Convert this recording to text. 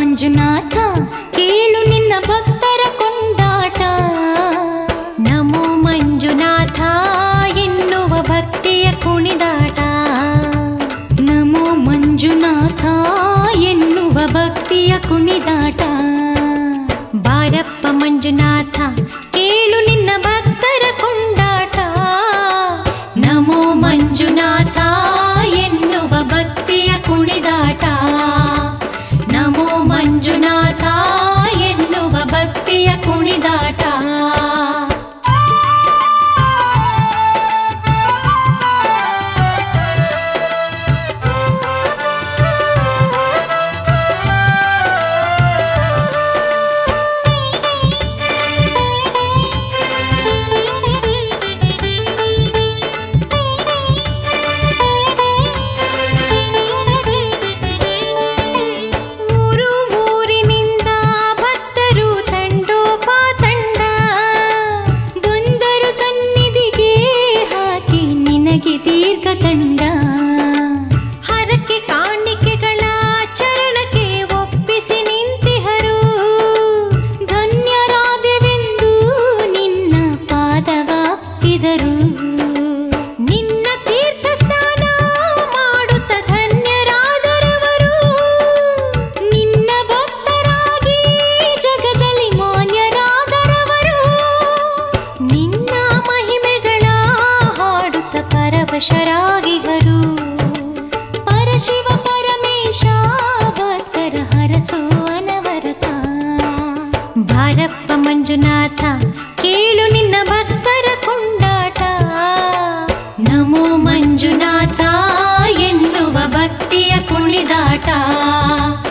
ಮಂಜುನಾಥ ಕೇಳು ನಿನ್ನ ಭಕ್ತರ ಕೊಂಡಾಟ ನಮೋ ಮಂಜುನಾಥ ಎನ್ನುವ ಭಕ್ತಿಯ ಕುಣಿದಾಟ ನಮೋ ಮಂಜುನಾಥ ಎನ್ನುವ ಭಕ್ತಿಯ ಕುಣಿದಾಟ ಬಾರಪ್ಪ ಮಂಜುನಾಥ ಕೇಳು ನಿನ್ನ ಭಕ್ತರ ಕೊಂಡಾಟ ನಮೋ ಮಂಜುನಾಥ ಎನ್ನುವ ಭಕ್ತಿಯ ಕುಣಿದಾಟ ನಮೋ ಮಂಜುನಾಥ ಎನ್ನುವ ಭಕ್ತಿಯ ಕುಣಿದಾಟ ಊರು ಊರಿನಿಂದ ಭಕ್ತರು ತಂಡೋಪಾತಂಡ ಬಂದರು ಸನ್ನಿಧಿಗೆ ಹಾಕಿ ನಿನಗೆ ದೀರ್ಘ ತಂಡ ಹರಕೆ ಕಾಣಿಕೆಗಳ ಚರಣಕ್ಕೆ ಒಪ್ಪಿಸಿ ನಿಂತಿಹರು ಧನ್ಯರಾದೆವೆಂದು ನಿನ್ನ ಪಾದವಾಪ್ತಿದರು ನಿನ್ನ ತೀರ್ಥ ಸ್ನಾನ ಮಾಡುತ್ತ ಧನ್ಯರಾದರವರು ನಿನ್ನ ಭಕ್ತರಾಗಿ ಜಗದಲ್ಲಿ ಮಾನ್ಯರಾದರವರು ನಿನ್ನ ಮಹಿಮೆಗಳ ಹಾಡುತ್ತ ಪರವಶರಾಗಿಹರು ಪರಶಿವ ಪರಮೇಶ ಭಕ್ತರ ಹರಸೋ ಅನವರತ ಬಾರಪ್ಪ ಮಂಜುನಾಥ ಕೇಳು ನಿನ್ನ ಭಕ್ತರ ಕೊಂಡಾಟ ನಮೋ ಮಂಜುನಾಥ ಎನ್ನುವ ಭಕ್ತಿಯ ಕುಣಿದಾಟ